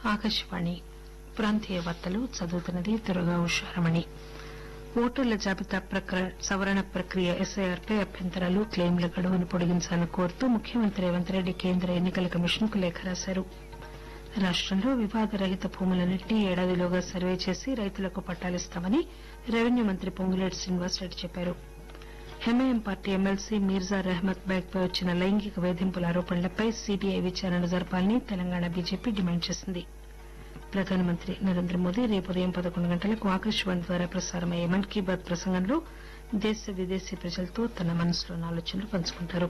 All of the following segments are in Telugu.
ఆకాశవాణి ప్రాంతీయ వార్తలు చదువుతున్నది దుర్గా ఉషారమణి ఓటర్ల జాబితా ప్రక- సవరణ ప్రక్రియ ఎస్ఐఆర్ పై అభ్యంతరాలు క్లెయిమ్ల గడువును పొడిగించాలని కోరుతూ ముఖ్యమంత్రి రేవంత్ రెడ్డి కేంద్ర ఎన్నికల కమిషన్ కు లేఖ రాశారు రాష్టంలో వివాదరహిత భూములన్నింటినీ ఏడాదిలోగా సర్వే చేసి రైతులకు పట్టాలిస్తామని రెవెన్యూ మంత్రి పొంగులేటి శ్రీనివాసరెడ్డి చెప్పారు MIM party MLC Mirza Rehmat Baig పై వచ్చిన లైంగిక వేధింపుల ఆరోపణలపై సీబీఐ విచారణ జరపాలని తెలంగాణ బీజేపీ డిమాండ్ చేసింది ప్రధానమంత్రి నరేంద్ర మోదీ రేపు ఉదయం పదకొండు గంటలకు ఆకాశవాణి ద్వారా ప్రసారమయ్యే మన్ కీ బాత్ ప్రసంగంలో దేశ విదేశీ ప్రజలతో తన మనసులోని ఆలోచనలు పంచుకుంటారు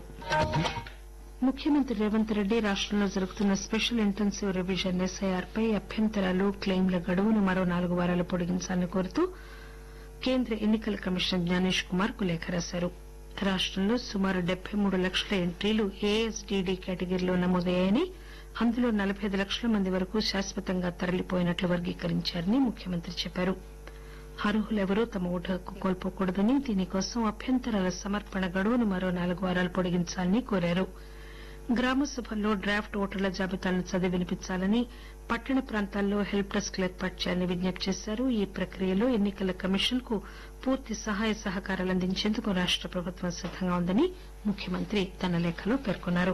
ముఖ్యమంత్రి రేవంత్ రెడ్డి రాష్టంలో జరుగుతున్న స్పెషల్ ఇంటెన్సివ్ రివిజన్ ఎస్ఐఆర్ పై అభ్యంతరాలు క్లెయిమ్ల గడువును మరో నాలుగు వారాలు పొడిగించాలని కోరుతూ కేంద్ర ఎన్నికల కమిషనర్ జ్ఞానేష్ కుమార్ కు లేఖ రాశారు రాష్టంలో సుమారు డెబ్బై మూడు లక్షల ఎంట్రీలు ఏఎస్డీడీ కేటగిరీలో నమోదయ్యాయని అందులో నలబై ఐదు లక్షల మంది వరకు శాశ్వతంగా తరలిపోయినట్లు వర్గీకరించారని ముఖ్యమంత్రి చెప్పారు అర్హులెవరూ తమ ఓటు హక్కు కోల్పోకూడదని దీనికోసం అభ్యంతరాల సమర్పణ గడువును మరో నాలుగు వారాలు పొడిగించాలని కోరారు గ్రామ సభల్లో డ్రాఫ్ట్ ఓటర్ల జాబితాలను చదివి వినిపించాలని పట్టణ ప్రాంతాల్లో హెల్ప్ డెస్క్ ఏర్పాటు చేయాలని విజ్ఞప్తి చేశారు ఈ ప్రక్రియలో ఎన్నికల కమిషన్ కు పూర్తి సహాయ సహకారాలు అందించేందుకు రాష్ట ప్రభుత్వం సిద్దంగా ఉందని ముఖ్యమంత్రి తన లేఖలో పేర్కొన్నారు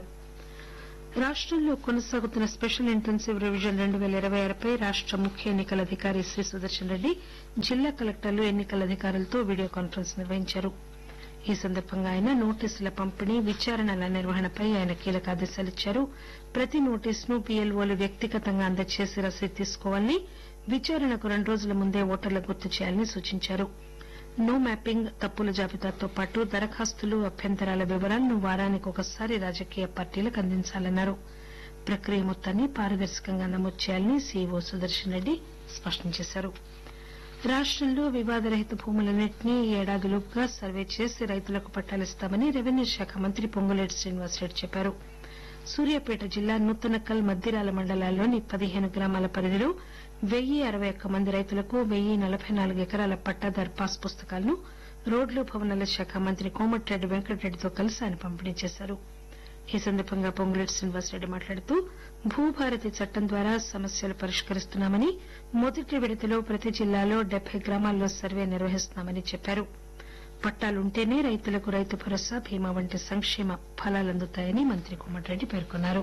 రాష్టంలో కొనసాగుతున్న స్పెషల్ ఇంటెన్సివ్ రివిజన్ రెండు పేల ఇరవై ఆరుపై రాష్ట ముఖ్య ఎన్నికల అధికారి శ్రీ సుదర్శన్ రెడ్డి జిల్లా కలెక్టర్లు ఎన్నికల అధికారులతో వీడియో కాన్ఫరెన్స్ నిర్వహించారు ఈ సందర్భంగా ఆయన నోటీసుల పంపిణీ విచారణల నిర్వహణపై ఆయన కీలక ఆదేశాలు ఇచ్చారు ప్రతి నోటీసును పీఎల్ఓలు వ్యక్తిగతంగా అందజేసి రసీదు తీసుకోవాలని విచారణకు రెండు రోజుల ముందే ఓటర్లకు గుర్తు చేయాలని సూచించారు నో మ్యాపింగ్ తప్పుల జాబితాతో పాటు దరఖాస్తులు అభ్యంతరాల వివరాలను వారానికి ఒకసారి రాజకీయ పార్టీలకు అందించాలన్నారు ప్రక్రియ మొత్తాన్ని పారదర్శకంగా నమోదు చేయాలని సీఈఓ సుదర్శన్ రెడ్డి స్పష్టం చేశారు రాష్టంలో వివాదరహిత భూములన్నింటినీ ఈ ఏడాదిలోగా సర్వే చేసి రైతులకు పట్టాలిస్తామని రెవెన్యూ శాఖ మంత్రి పొంగులేటి శ్రీనివాసరెడ్డి చెప్పారు సూర్యాపేట జిల్లా నూతనకల్ మద్దిరాల మండలాల్లోని పదిహేను గ్రామాల పరిధిలో వెయ్యి అరవై ఒక్క మంది రైతులకు వెయ్యి నలబై నాలుగు ఎకరాల పట్టాదారు పాస్ పుస్తకాలను రోడ్లు భవనాల శాఖ మంత్రి కోమటిరెడ్డి వెంకటరెడ్డితో కలిసి ఆయన పంపిణీ చేశారు ఈ సందర్భంగా పొంగులేటి శ్రీనివాసరెడ్డి మాట్లాడుతూ భూభారతి చట్టం ద్వారా సమస్యలు పరిష్కరిస్తున్నామని మొదటి విడతలో ప్రతి జిల్లాలో డెబ్బై గ్రామాల్లో సర్వే నిర్వహిస్తున్నామని చెప్పారు పట్టాలుంటేనే రైతులకు రైతు భరోసా బీమా వంటి సంక్షేమ ఫలాలందుతాయని మంత్రి కోమటిరెడ్డి పేర్కొన్నారు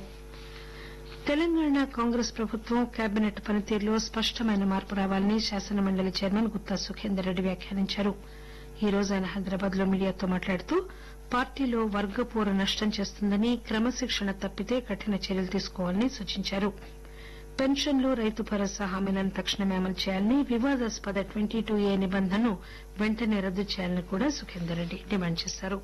తెలంగాణ కాంగ్రెస్ ప్రభుత్వం కేబినెట్ పనితీరులో స్పష్టమైన మార్పు రావాలని శాసనమండలి చైర్మన్ గుత్తా సుఖేందర్ రెడ్డి వ్యాఖ్యానించారు ఈ రోజు ఆయన హైదరాబాద్ లో మీడియాతో మాట్లాడుతూ పార్టీలో వర్గపోరు నష్టం చేస్తుందని క్రమశిక్షణ తప్పితే కఠిన చర్యలు తీసుకోవాలని సూచించారు పెన్షన్లు రైతు భరోసా హామీలను తక్షణమే అమలు చేయాలని వివాదాస్పద ట్వంటీ టూ ఏ నిబంధనను వెంటనే రద్దు చేయాలని కూడా సుఖేందర్ రెడ్డి డిమాండ్ చేశారు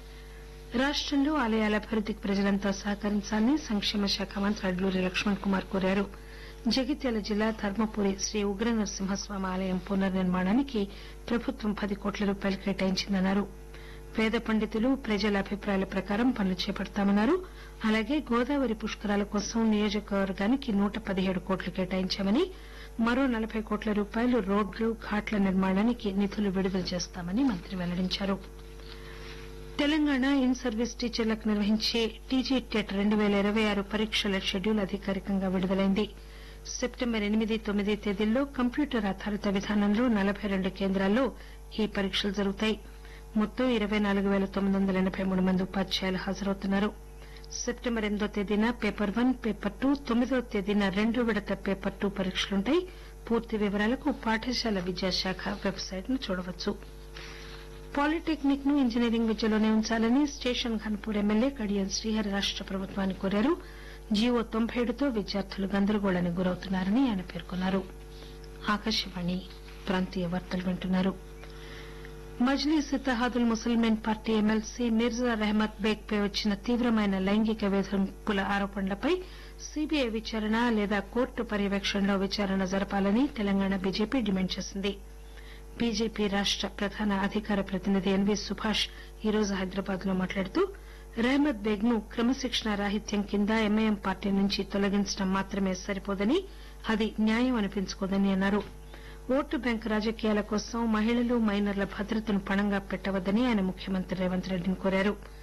రాష్టంలో ఆలయాల అభివృద్దికి ప్రజలంతా సహకరించాలని సంక్షేమ శాఖ మంత్రి అడ్లూరి లక్ష్మణ్ కుమార్ కోరారు జగిత్యాల జిల్లా ధర్మపురి శ్రీ ఉగ్ర నరసింహస్వామి ఆలయం పునర్నిర్మాణానికి ప్రభుత్వం పది కోట్ల రూపాయలు కేటాయించిందన్నారు పేద పండితులు ప్రజల అభిప్రాయాల ప్రకారం పనులు చేపడతామన్నారు అలాగే గోదావరి పుష్కరాల కోసం నియోజకవర్గానికి నూట పదిహేడు కోట్లు కేటాయించామని మరో నలబై కోట్ల రూపాయలు రోడ్లు ఘాట్ల నిర్మాణానికి నిధులు విడుదల చేస్తామని మంత్రి వెల్లడించారు తెలంగాణ ఇన్ సర్వీస్ టీచర్లకు నిర్వహించే టీజీ టెట్ రెండు పేల ఇరవై ఆరు పరీక్షల షెడ్యూల్ అధికారికంగా విడుదలైంది సెప్టెంబర్ ఎనిమిది తొమ్మిది తేదీల్లో కంప్యూటర్ ఆధారిత విధానంలో నలబై రెండు కేంద్రాల్లో ఈ పరీక్షలు జరుగుతాయి మొత్తం ఇరవై నాలుగు పేల తొమ్మిది వందల ఎనబై మూడు మంది ఉపాధ్యాయులు హాజరవుతున్నారు సెప్టెంబర్ ఎనిమిదో తేదీన పేపర్ వన్ పేపర్ టూ తొమ్మిదో తేదీన రెండో విడత పేపర్ టూ పరీక్షలుంటాయి పూర్తి వివరాలకు పాఠశాల విద్యాశాఖ వెబ్సైట్ ను చూడవచ్చు పాలిటెక్నిక్ ను ఇంజనీరింగ్ విద్యలోనే ఉంచాలని స్టేషన్ ఘన్పూర్ ఎమ్మెల్యే కడియం శ్రీహరి రాష్ట ప్రభుత్వాన్ని కోరారు జీవో తొంభై ఏడుతో విద్యార్థులు గందరగోళానికి గురవుతున్నారని ఆయన పేర్కొన్నారు ఆకాశవాణి ప్రాంతీయ వార్తలు వింటున్నారు మజ్లీస్ ఇత్తహాదుల్ ముసల్మేన్ పార్టీ ఎమ్మెల్సీ మిర్జా రెహమత్ బేగ్ పై వచ్చిన తీవ్రమైన లైంగిక వేధింపుల ఆరోపణలపై సీబీఐ విచారణ లేదా కోర్టు పర్యవేక్షణలో విచారణ జరపాలని తెలంగాణ బీజేపీ డిమాండ్ చేసింది బీజేపీ రాష్ట ప్రధాన అధికార ప్రతినిధి ఎన్వీ సుభాష్ ఈరోజు హైదరాబాద్ లో మాట్లాడుతూ రెహమత్ బేగ్ ను క్రమశిక్షణ రాహిత్యం కింద ఎంఐఎం పార్టీ నుంచి తొలగించడం మాత్రమే సరిపోదని అది న్యాయం అనిపించుకోదని అన్నారు ఓటు బ్యాంకు రాజకీయాల కోసం మహిళలు మైనర్ల భద్రతను పణంగా పెట్టవద్దని ఆయన ముఖ్యమంత్రి రేవంత్ రెడ్డిని కోరారు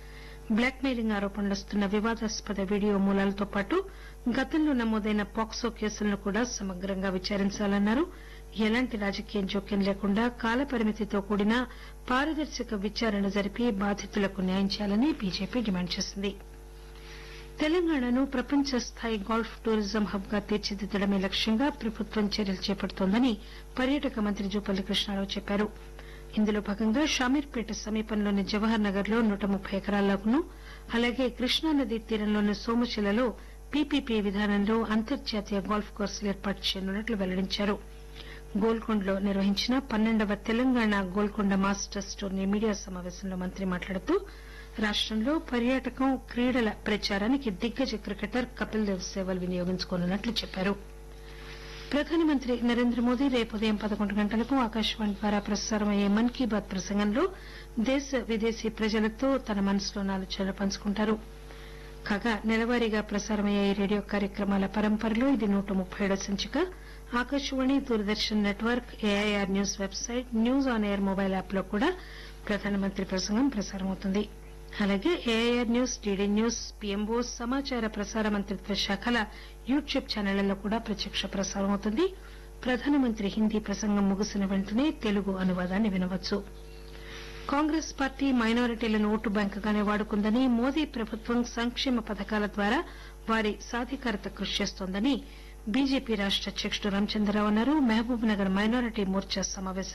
బ్లాక్ మెయిలింగ్ ఆరోపణలు వస్తున్న వివాదాస్పద వీడియో మూలాలతో పాటు గతంలో నమోదైన పాక్సో కేసులను కూడా సమగ్రంగా విచారించాలన్నారు ఎలాంటి రాజకీయ జోక్యం లేకుండా కాలపరిమితితో కూడిన పారదర్శక విచారణ జరిపి బాధితులకు న్యాయం చేయాలని బీజేపీ డిమాండ్ చేసింది తెలంగాణను ప్రపంచ స్థాయి గోల్ఫ్ టూరిజం హబ్ గా తీర్చిదిద్దడమే లక్ష్యంగా ప్రభుత్వం చర్యలు చేపడుతోందని పర్యాటక మంత్రి జూపల్లి కృష్ణారావు చెప్పారు ఇందులో భాగంగా షామీర్పేట సమీపంలోని జవహర్ నగర్ లో నూట ముప్పై ఎకరాలను అలాగే కృష్ణానదీ తీరంలోని సోమశిలలో పీపీపీ విధానంలో అంతర్జాతీయ గోల్ఫ్ కోర్సులు ఏర్పాటు చేయనున్నట్లు వెల్లడించారు గోల్కొండలో నిర్వహించిన పన్నెండవ Telangana Golconda masters tourney media సమావేశంలో మంత్రి మాట్లాడుతూ రాష్టంలో పర్యాటకం క్రీడల ప్రచారానికి దిగ్గజ క్రికెటర్ కపిల్ దేవ్ సేవలు వినియోగించుకోనున్నట్లు చెప్పారు ప్రధానమంత్రి నరేంద్ర మోదీ రేపు ఉదయం పదకొండు గంటలకు ఆకాశవాణి ద్వారా ప్రసారమయ్యే మన్ కీ బాత్ ప్రసంగంలో దేశ విదేశీ ప్రజలతో తన మనసులోని ఆలోచనలు పంచుకుంటారు కాగా నెలవారీగా ప్రసారమయ్యే ఈ రేడియో కార్యక్రమాల పరంపరలో ఇది నూట ముప్పై ఏడో సంచిక Akashvani Doordarshan network AIR news website news on air mobile app లో కూడా ప్రధానమంత్రి ప్రసంగం ప్రసారమవుతుంది అలాగే AIR news DD news PMO సమాచార ప్రసార మంత్రిత్వ శాఖల యూట్యూబ్ ఛానళ్లలో కూడా ప్రత్యక్ష ప్రసారం అవుతుంది ప్రధానమంత్రి హిందీ ప్రసంగం ముగిసిన వెంటనే తెలుగు అనువాదాన్ని వినవచ్చు కాంగ్రెస్ పార్టీ మైనారిటీలను ఓటు బ్యాంకుగానే వాడుకుందని మోదీ ప్రభుత్వం సంక్షేమ పథకాల ద్వారా వారి సాధికారత కృషి చేస్తోందని బీజేపీ రాష్ట అధ్యకుడు రామచంద్రరావు అన్నారు మహబూబ్ నగర్ మైనారిటీ మోర్చా సమావేశం